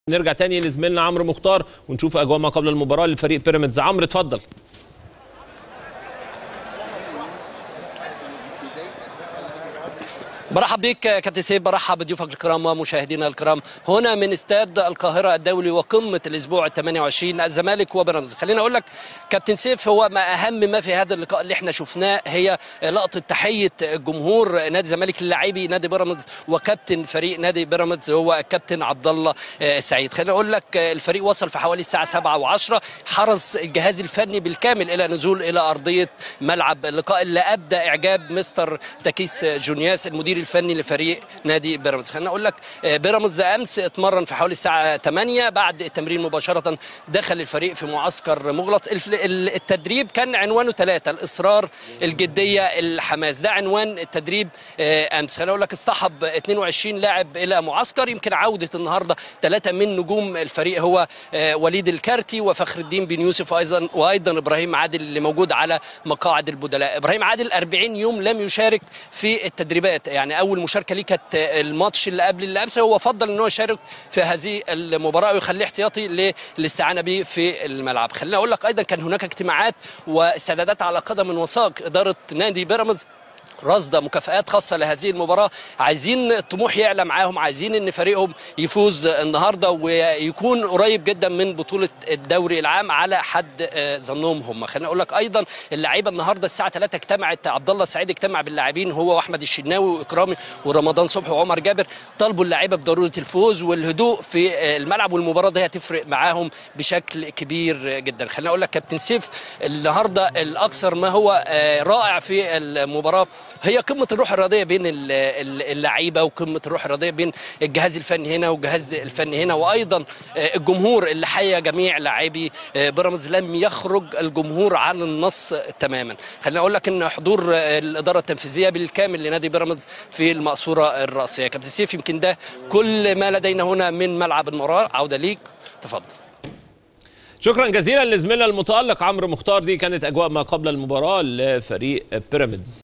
نرجع تاني لزميلنا عمرو مختار ونشوف اجواء ما قبل المباراه لفريق بيراميدز عمرو اتفضل برحب بيك كابتن سيف برحب بضيوفك الكرام ومشاهدينا الكرام هنا من استاد القاهره الدولي وقمه الاسبوع ال 28 الزمالك وبيراميدز خليني اقول لك كابتن سيف هو ما اهم ما في هذا اللقاء اللي احنا شفناه هي لقطه تحيه الجمهور نادي الزمالك للاعبي نادي بيراميدز وكابتن فريق نادي بيراميدز هو الكابتن عبد الله السعيد خليني اقول لك الفريق وصل في حوالي الساعه 7 و10 حرص الجهاز الفني بالكامل الى نزول الى ارضيه ملعب اللقاء اللي ابدى اعجاب مستر تكيس جونياس المدير الفني لفريق نادي بيراميدز خليني اقول لك بيراميدز امس اتمرن في حوالي الساعه 8 بعد التمرين مباشره دخل الفريق في معسكر مغلق التدريب كان عنوانه ثلاثه الاصرار الجديه الحماس ده عنوان التدريب امس خليني اقول لك اصطحب 22 لاعب الى معسكر يمكن عوده النهارده ثلاثه من نجوم الفريق هو وليد الكارتي وفخر الدين بن يوسف وايضا وايضا ابراهيم عادل اللي موجود على مقاعد البدلاء ابراهيم عادل 40 يوم لم يشارك في التدريبات يعني اول مشاركه ليه كانت الماتش اللي قبل اللي امس هو فضل ان هو يشارك في هذه المباراه ويخليه احتياطي للاستعانه به في الملعب خليني اقول لك ايضا كان هناك اجتماعات واستعدادات على قدم وساق اداره نادي بيراميدز رصد مكافآت خاصة لهذه المباراة عايزين الطموح يعلى معاهم عايزين ان فريقهم يفوز النهاردة ويكون قريب جدا من بطولة الدوري العام على حد ظنهم هم خليني اقول لك ايضا اللعيبة النهاردة الساعة 3 اجتمعت عبد الله السعيد اجتمع باللاعبين هو واحمد الشناوي واكرامي ورمضان صبحي وعمر جابر طالبوا اللعيبة بضرورة الفوز والهدوء في الملعب والمباراة دي هتفرق معاهم بشكل كبير جدا خليني اقول لك كابتن سيف النهارده الاكثر ما هو رائع في المباراة هي قمه الروح الرياضيه بين اللعيبه وقمه الروح الرياضيه بين الجهاز الفني هنا والجهاز الفني هنا وايضا الجمهور اللي حيا جميع لاعبي بيراميدز لم يخرج الجمهور عن النص تماما خليني اقول لك ان حضور الاداره التنفيذيه بالكامل لنادي بيراميدز في المقصوره الرئيسيه كابتن سيف يمكن ده كل ما لدينا هنا من ملعب المباراه عوده ليك تفضل شكرا جزيلا لزميلنا المتالق عمرو مختار دي كانت اجواء ما قبل المباراه لفريق بيراميدز